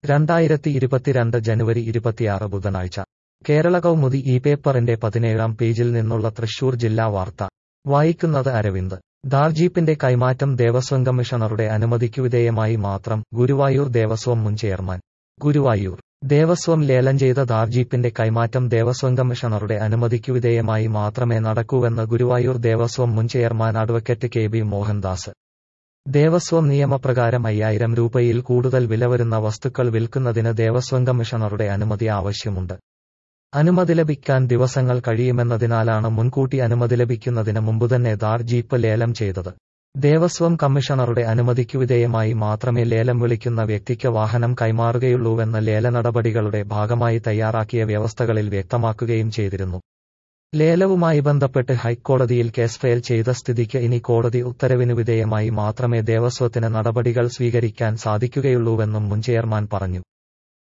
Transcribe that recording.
രണ്ടായിരത്തി ഇരുപത്തിരണ്ട് ജനുവരി ഇരുപത്തിയാറ് ബുധനാഴ്ച കേരള കൗമുദി ഈ പേപ്പറിന്റെ പതിനേഴാം പേജിൽ നിന്നുള്ള തൃശൂർ ജില്ലാ വാർത്ത വായിക്കുന്നത് അരവിന്ദ് ദാർജീപ്പിന്റെ കൈമാറ്റം ദേവസ്വം കമ്മീഷണറുടെ അനുമതിക്കു വിധേയമായി മാത്രം ഗുരുവായൂർ ദേവസ്വം മുൻ ചെയർമാൻ ഗുരുവായൂർ ദേവസ്വം ലേലം ചെയ്ത ദാർജീപ്പിന്റെ കൈമാറ്റം ദേവസ്വം കമ്മീഷണറുടെ അനുമതിക്കു വിധേയമായി മാത്രമേ നടക്കൂവെന്ന് ഗുരുവായൂർ ദേവസ്വം മുൻ chairman advocate K B Mohandas Devaswom നിയമപ്രകാരം അയ്യായിരം രൂപയിൽ കൂടുതൽ വില വരുന്ന വസ്തുക്കൾ വിൽക്കുന്നതിന് ദേവസ്വം കമ്മീഷണറുടെ അനുമതി ആവശ്യമുണ്ട് അനുമതി ലഭിക്കാൻ ദിവസങ്ങൾ കഴിയുമെന്നതിനാലാണ് മുൻകൂട്ടി അനുമതി ലഭിക്കുന്നതിന് മുമ്പുതന്നെ ദാർ ജീപ്പ് ലേലം ചെയ്തത് ദേവസ്വം കമ്മീഷണറുടെ അനുമതിക്കു വിധേയമായി മാത്രമേ ലേലം വിളിക്കുന്ന വ്യക്തിക്ക് വാഹനം കൈമാറുകയുള്ളൂവെന്ന് ലേല നടപടികളുടെ ഭാഗമായി തയ്യാറാക്കിയ വ്യവസ്ഥകളിൽ വ്യക്തമാക്കുകയും ചെയ്തിരുന്നു ലേലവുമായി ബന്ധപ്പെട്ട് ഹൈക്കോടതിയിൽ കേസ് ഫയൽ ചെയ്ത സ്ഥിതിക്ക് ഇനി കോടതി ഉത്തരവിനു വിധേയമായി മാത്രമേ ദേവസ്വത്തിന് നടപടികൾ സ്വീകരിക്കാൻ സാധിക്കുകയുള്ളൂവെന്നും മുൻ ചെയർമാൻ പറഞ്ഞു